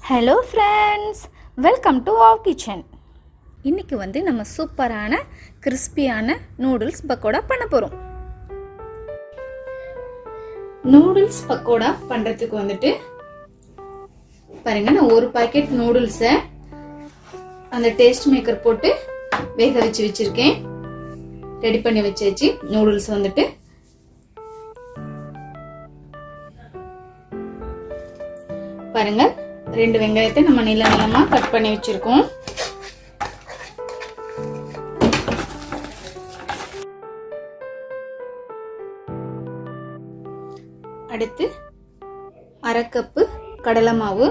hello friends welcome to our kitchen இன்றைக்கி வந்து நம்ம சூப்பரான கிறிஸ்பியான நூடுல்ஸ் பக்கோடா பண்ண போகிறோம் நூடுல்ஸ் பக்கோடா பண்ணுறதுக்கு வந்துட்டு பாருங்க நான் ஒரு பாக்கெட் நூடுல்ஸை அந்த டேஸ்ட் மேக்கர் போட்டு வேக வச்சு வச்சுருக்கேன் ரெடி பண்ணி வச்சாச்சு நூடுல்ஸ் வந்துட்டு பாருங்க ரெண்டு வெங்காயத்தை நம்ம நீள நீளமா கட் பண்ணி வச்சிருக்கோம் அடுத்து அரை கப்பு கடலை மாவு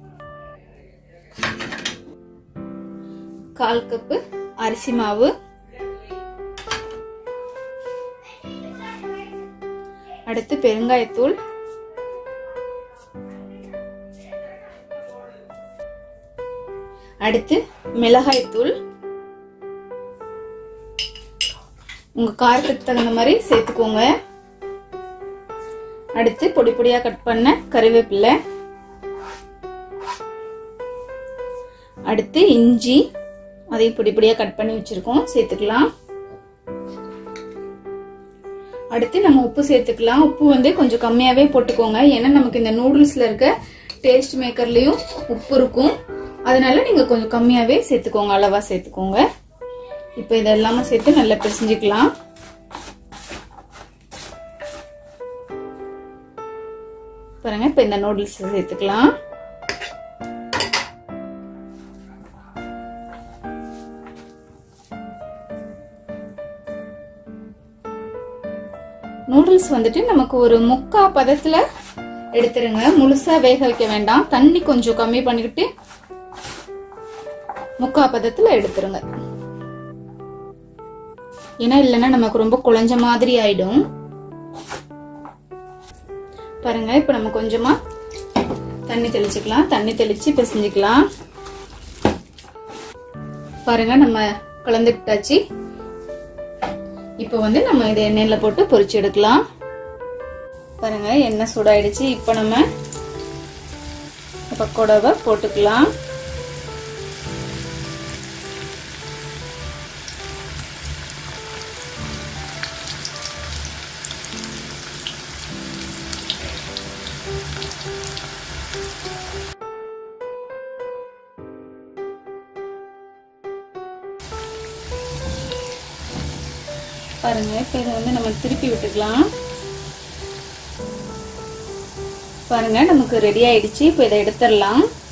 கால் கப்பு அரிசி மாவு அடுத்து பெருங்காயத்தூள் அடுத்து மிளகாய் தூள் உங்க காரத்துக்கு தகுந்த மாதிரி சேர்த்துக்கோங்க அடுத்து பொடி பொடியா கட் பண்ண கறிவேப்பிலை அடுத்து இஞ்சி அதையும் பொடி பொடியா கட் பண்ணி வச்சிருக்கோம் சேர்த்துக்கலாம் அடுத்து நம்ம உப்பு சேர்த்துக்கலாம் உப்பு வந்து கொஞ்சம் கம்மியாவே போட்டுக்கோங்க ஏன்னா நமக்கு இந்த நூடுல்ஸ்ல இருக்க டேஸ்ட் மேக்கர்லயும் உப்பு இருக்கும் அதனால நீங்க கொஞ்சம் கம்மியாவே சேர்த்துக்கோங்க அளவா சேர்த்துக்கோங்க இப்போ இதெல்லாம சேர்த்து நல்லா பிசைஞ்சுக்கலாம் பாருங்க இப்போ இந்த நூடுல்ஸ் சேர்த்துக்கலாம் நூடுல்ஸ் வந்துட்டு நமக்கு ஒரு முக்கா பதத்துல எடுத்துருங்க முழுசா வேக வைக்க வேண்டாம் தண்ணி கொஞ்சம் கம்மி பண்ணிக்கிட்டு முக்கா பதத்துல எடுத்துருங்க ஏன்னா இல்லைன்னா நமக்கு ரொம்ப குழஞ்ச மாதிரி ஆயிடும் பாருங்க இப்ப நம்ம கொஞ்சமா தண்ணி தெளிச்சுக்கலாம் தண்ணி தெளிச்சு பிசைஞ்சுக்கலாம் பாருங்க நம்ம கலந்துக்கிட்டாச்சு இப்போ வந்து நம்ம இதை எண்ணெயில போட்டு பொரிச்சு எடுக்கலாம் பாருங்க எண்ணெய் சூடாயிடுச்சு இப்போ நம்ம பக்கோடாவை போட்டுக்கலாம் பாருங்க இப்போ இதை வந்து நம்ம திருப்பி விட்டுக்கலாம் பாருங்க நமக்கு ரெடி ஆயிடுச்சு இப்போ இதை எடுத்துடலாம்